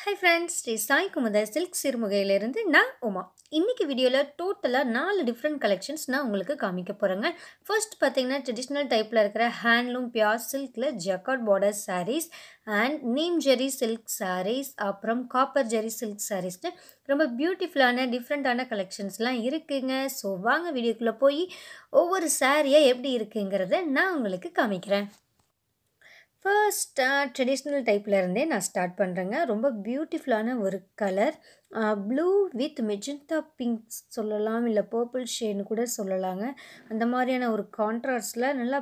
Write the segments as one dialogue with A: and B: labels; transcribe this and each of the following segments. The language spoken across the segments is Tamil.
A: high friends Sri Sai Kumudar silk சிறுமுகையிலிருந்து நான் உமா இன்னைக்கு வீடியோவில் டோட்டலாக நாலு டிஃப்ரெண்ட் கலெக்ஷன்ஸ் நான் உங்களுக்கு காமிக்க போகிறேங்க ஃபர்ஸ்ட் பார்த்தீங்கன்னா ட்ரெடிஷ்னல் டைப்பில் இருக்கிற ஹேண்ட்லூம் பியார் சில்கில் jacquard border saris and neem zari silk saris அப்புறம் காப்பர் ஜெரி சில்க் சாரீஸ்னு ரொம்ப பியூட்டிஃபுல்லான டிஃப்ரெண்ட்டான கலெக்ஷன்ஸ்லாம் இருக்குங்க ஸோ வாங்க வீடியோக்குள்ளே போய் ஒவ்வொரு சாரியாக எப்படி இருக்குங்கிறத நான் உங்களுக்கு காமிக்கிறேன் ஃபர்ஸ்ட்டாக ட்ரெடிஷ்னல் டைப்பில் இருந்தே நான் ஸ்டார்ட் பண்ணுறேங்க ரொம்ப பியூட்டிஃபுல்லான ஒரு colour blue with magenta pink சொல்லலாம் இல்லை பர்பிள் ஷேட்னு கூட சொல்லலாங்க அந்த மாதிரியான ஒரு கான்ட்ராஸ்டில் நல்லா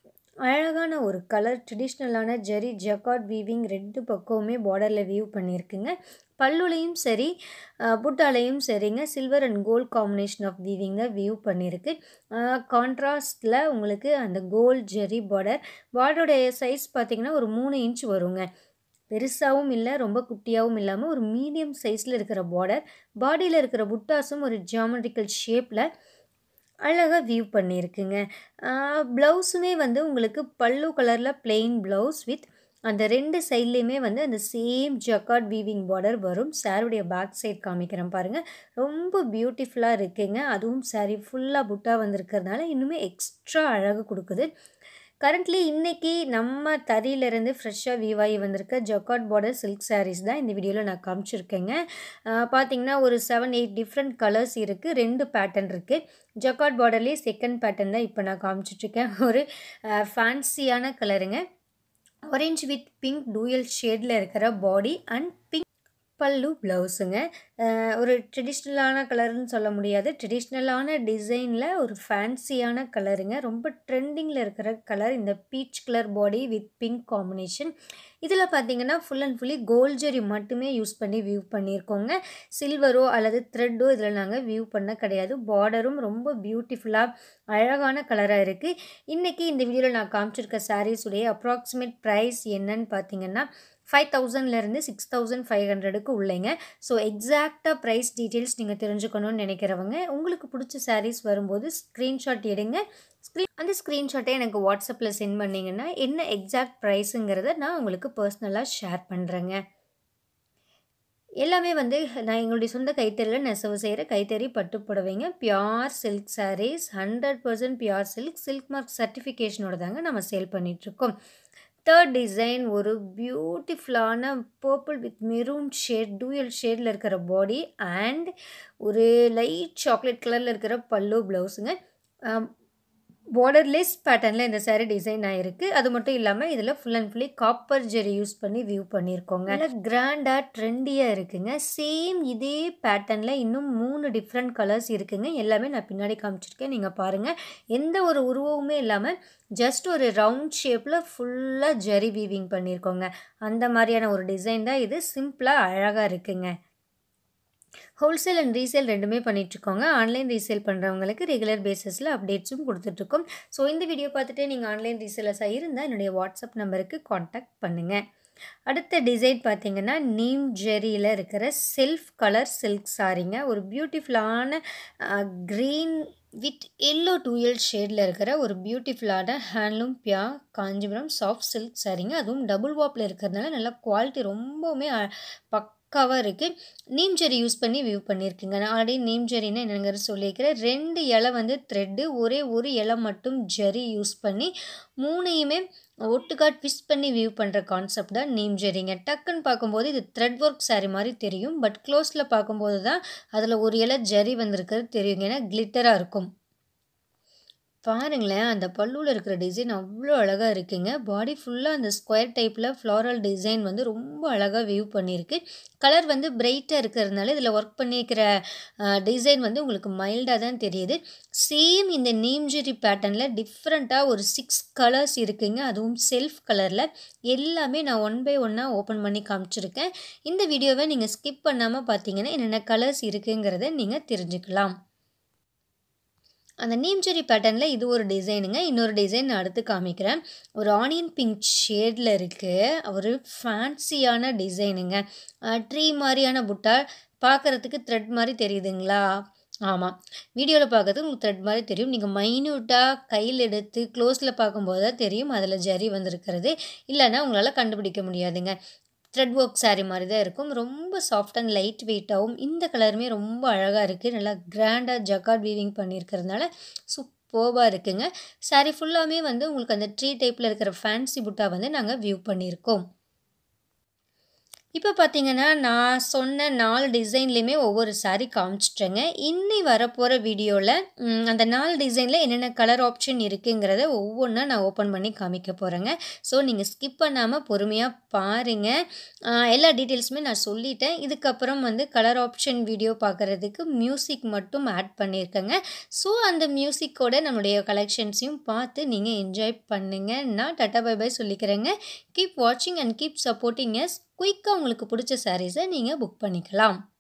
A: அழகான ஒரு கலர் ட்ரெடிஷ்னலான ஜெரி ஜக்காட் வீவிங் ரெண்டு பக்கமுமே பார்டரில் வியூ பண்ணியிருக்குங்க பல்லுலையும் சரி புட்டாலையும் சரிங்க silver and gold combination of வீவிங்கை வியூ பண்ணியிருக்கு கான்ட்ராஸ்டில் உங்களுக்கு அந்த கோல்ட் ஜெரி பார்டர் பார்டருடைய சைஸ் பார்த்திங்கன்னா ஒரு மூணு இன்ச் வருங்க பெருசாகவும் இல்லை ரொம்ப குட்டியாகவும் இல்லாமல் ஒரு மீடியம் சைஸில் இருக்கிற பார்டர் பாடியில் இருக்கிற புட்டாஸும் ஒரு ஜியாமெட்ரிக்கல் ஷேப்பில் அழகாக வியூ பண்ணியிருக்குங்க ப்ளவுஸுமே வந்து உங்களுக்கு பல்லு கலரில் பிளெயின் ப்ளவுஸ் வித் அந்த ரெண்டு சைட்லேயுமே வந்து அந்த சேம் ஜக்காட் வீவிங் பார்டர் வரும் சாரியுடைய பேக் சைட் காமிக்கிறேன் பாருங்கள் ரொம்ப பியூட்டிஃபுல்லாக இருக்குங்க அதுவும் சாரீ ஃபுல்லாக புட்டாக வந்திருக்கிறதுனால இன்னுமே எக்ஸ்ட்ரா அழகு கொடுக்குது கரண்ட்லி இன்றைக்கி நம்ம தறியிலேருந்து ஃப்ரெஷ்ஷாக வீவாகி வந்திருக்க ஜக்காட் பார்டர் சில்க் சாரீஸ் தான் இந்த வீடியோவில் நான் காமிச்சிருக்கேங்க பார்த்தீங்கன்னா ஒரு செவன் எயிட் டிஃப்ரெண்ட் கலர்ஸ் இருக்குது ரெண்டு பேட்டர்ன் இருக்குது ஜக்காட் பார்டர்லேயே செகண்ட் பேட்டர்ன் தான் இப்போ நான் காமிச்சிட்ருக்கேன் ஒரு ஃபேன்சியான கலருங்க ஆரஞ்ச் வித் பிங்க் டூயல் ஷேடில் இருக்கிற பாடி அண்ட் பிங்க் பல்லு ப்ளவுஸுங்க ஒரு ட்ரெடிஷ்னலான கலர்னு சொல்ல முடியாது ட்ரெடிஷ்னலான டிசைனில் ஒரு ஃபேன்சியான கலருங்க ரொம்ப ட்ரெண்டிங்கில் இருக்கிற கலர் இந்த peach colour body with pink combination இதில் பார்த்தீங்கன்னா full and fully gold zari மட்டுமே யூஸ் பண்ணி வியூ பண்ணியிருக்கோங்க சில்வரோ அல்லது த்ரெட்டோ இதில் நாங்கள் வியூ பண்ண கிடையாது பார்டரும் ரொம்ப பியூட்டிஃபுல்லாக அழகான கலராக இருக்குது இன்றைக்கி இந்த வீடியோவில் நான் காமிச்சிருக்க சாரீஸுடைய அப்ராக்சிமேட் ப்ரைஸ் என்னன்னு பார்த்தீங்கன்னா ஃபைவ் தௌசண்ட்லேருந்து சிக்ஸ் தௌசண்ட் ஃபைவ் ஹண்ட்ரடுக்கு உள்ளேங்க ஸோ எக்ஸாக்டாக ப்ரைஸ் டீட்டெயில்ஸ் நீங்கள் தெரிஞ்சுக்கணும்னு நினைக்கிறவங்க உங்களுக்கு பிடிச்ச சாரீஸ் வரும்போது ஸ்க்ரீன்ஷாட் எடுங்க ஸ்க்ரீன் அந்த ஸ்க்ரீன்ஷாட்டை எனக்கு வாட்ஸ்அப்பில் சென்ட் பண்ணிங்கன்னா என்ன எக்ஸாக்ட் ப்ரைஸுங்கிறத நான் உங்களுக்கு பர்சனலாக ஷேர் பண்ணுறேங்க எல்லாமே வந்து நான் எங்களுடைய சொந்த கைத்தறியில் நெசவு செய்கிற கைத்தறி பட்டு புடவைங்க pure silk saris hundred percent pure silk silk mark சர்டிஃபிகேஷனோட தாங்க நம்ம சேல் பண்ணிகிட்ருக்கோம் தேர்ட் டிசைன் ஒரு பியூட்டிஃபுல்லான purple with maroon shade dual ஷேடில் இருக்கிற பாடி அண்ட் ஒரு லைட் சாக்லேட் கலரில் இருக்கிற பல்லு ப்ளவுஸுங்க பார்டர்லெஸ் பேட்டர்னில் இந்த சாரீ டிசைன் ஆகிருக்கு அது மட்டும் இல்லாமல் இதில் full and fully copper zari use பண்ணி வியூ பண்ணியிருக்கோங்க நல்லா கிராண்டாக ட்ரெண்டியாக இருக்குங்க சேம் இதே பேட்டர்னில் இன்னும் மூணு டிஃப்ரெண்ட் கலர்ஸ் இருக்குங்க எல்லாமே நான் பின்னாடி காமிச்சிருக்கேன் நீங்கள் பாருங்கள் எந்த ஒரு உருவமுமே இல்லாமல் ஜஸ்ட் ஒரு ரவுண்ட் ஷேப்பில் ஃபுல்லாக ஜெரி வீவிங் பண்ணியிருக்கோங்க அந்த மாதிரியான ஒரு டிசைன் தான் இது சிம்பிளாக அழகாக இருக்குங்க ஹோல்சேல் அண்ட் ரீசேல் ரெண்டுமே பண்ணிகிட்ருக்கோங்க ஆன்லைன் ரீசேல் பண்ணுறவங்களுக்கு ரெகுலர் பேசிஸில் அப்டேட்ஸும் கொடுத்துட்ருக்கோம் ஸோ இந்த வீடியோ பார்த்துட்டு நீங்கள் ஆன்லைன் ரீசேலர்ஸாக இருந்தால் என்னுடைய வாட்ஸ்அப் நம்பருக்கு காண்டாக்ட் பண்ணுங்கள் அடுத்த டிசைன் பார்த்தீங்கன்னா நீம் ஜெரியில் இருக்கிற செல்ஃப் கலர் சில்க் சாரிங்க ஒரு பியூட்டிஃபுல்லான க்ரீன் வித் எல்லோ டூயல் ஷேடில் இருக்கிற ஒரு பியூட்டிஃபுல்லான handloom pure Kanchipuram soft silk சாரிங்க அதுவும் டபுள் வாப்பில் இருக்கிறதுனால நல்லா குவாலிட்டி ரொம்பவுமே பக் பக்காவாக இருக்குது நீம் ஜெரி யூஸ் பண்ணி வியூ பண்ணியிருக்கீங்க நான் ஆல்ரெடி நீம் ஜெரின்னா என்னங்கிற சொல்லியிருக்கிறேன் ரெண்டு இலை வந்து த்ரெட்டு ஒரே ஒரு இலை மட்டும் ஜெரி யூஸ் பண்ணி மூணையுமே ஒட்டுக்கா ட்விஸ்ட் பண்ணி வியூ பண்ணுற கான்செப்ட் தான் நீம் ஜெரிங்க டக்குன்னு பார்க்கும்போது இது த்ரெட் ஒர்க் சாரி மாதிரி தெரியும் பட் க்ளோஸில் பார்க்கும்போது தான் அதில் ஒரு இலை ஜெரி வந்திருக்கிறது தெரியுங்க ஏன்னா கிளிட்டராக இருக்கும் பாருங்களேன் அந்த பல்லுவில் இருக்கிற டிசைன் அவ்வளோ அழகாக இருக்குங்க பாடி ஃபுல்லாக அந்த ஸ்கொயர் டைப்பில் ஃப்ளாரல் டிசைன் வந்து ரொம்ப அழகாக வியூ பண்ணியிருக்கு கலர் வந்து பிரைட்டாக இருக்கிறதுனால இதில் ஒர்க் பண்ணியிருக்கிற டிசைன் வந்து உங்களுக்கு மைல்டாக தான் தெரியுது சேம் இந்த நீம்ஜெரி பேட்டர்னில் டிஃப்ரெண்ட்டாக ஒரு சிக்ஸ் கலர்ஸ் இருக்குங்க அதுவும் செல்ஃப் கலரில் எல்லாமே நான் ஒன் பை ஒன்னாக ஓப்பன் பண்ணி காமிச்சிருக்கேன் இந்த வீடியோவை நீங்கள் ஸ்கிப் பண்ணாமல் பார்த்தீங்கன்னா என்னென்ன கலர்ஸ் இருக்குங்கிறத நீங்கள் தெரிஞ்சுக்கலாம் அந்த நீம்ஜெரி பேட்டர்னில் இது ஒரு டிசைனுங்க இன்னொரு டிசைன் நான் அடுத்து காமிக்கிறேன் ஒரு ஆனியன் பிங்க் ஷேடில் இருக்குது ஒரு ஃபேன்சியான டிசைனுங்க ட்ரீ மாதிரியான புட்டா பார்க்குறதுக்கு த்ரெட் மாதிரி தெரியுதுங்களா ஆமாம் வீடியோவில் பார்க்கறதுக்கு உங்களுக்கு த்ரெட் மாதிரி தெரியும் நீங்கள் மைன்யூட்டாக கையில் எடுத்து க்ளோஸில் பார்க்கும்போது தான் தெரியும் அதில் ஜரி வந்திருக்கிறது இல்லைன்னா உங்களால் கண்டுபிடிக்க முடியாதுங்க த்ரெட் ஒர்க் saree மாதிரி தான் இருக்கும் ரொம்ப சாஃப்ட் அண்ட் லைட் வெயிட்டாகவும் இந்த கலருமே ரொம்ப அழகாக இருக்குது நல்லா கிராண்டாக ஜக்கார்ட் வீவிங் பண்ணியிருக்கிறதுனால சூப்பர்பாக இருக்குங்க saree ஃபுல்லாமே வந்து உங்களுக்கு அந்த ட்ரீ டைப்பில் இருக்கிற ஃபேன்சி புட்டா வந்து நாங்கள் வியூ பண்ணியிருக்கோம் இப்போ பார்த்தீங்கன்னா நான் சொன்ன நாலு டிசைன்லேயுமே ஒவ்வொரு saree காமிச்சிட்டேங்க இன்னி வரப்போகிற வீடியோவில் அந்த நாலு டிசைனில் என்னென்ன கலர் ஆப்ஷன் இருக்குங்கிறத ஒவ்வொன்றா நான் ஓப்பன் பண்ணி காமிக்க போகிறேங்க ஸோ நீங்கள் ஸ்கிப் பண்ணாமல் பொறுமையாக பாருங்கள் எல்லா டீட்டெயில்ஸுமே நான் சொல்லிட்டேன் இதுக்கப்புறம் வந்து கலர் ஆப்ஷன் வீடியோ பார்க்குறதுக்கு மியூசிக் மட்டும் ஆட் பண்ணியிருக்கேங்க ஸோ அந்த மியூசிக்கோட நம்மளுடைய கலெக்ஷன்ஸையும் பார்த்து நீங்கள் என்ஜாய் பண்ணுங்கள் நான் டாட்டா பை பை சொல்லிக்கிறேங்க கீப் வாட்சிங் அண்ட் கீப் சப்போர்ட்டிங் எஸ் குயிக்காக உங்களுக்கு பிடிச்ச சாரீஸை நீங்கள் புக் பண்ணிக்கலாம்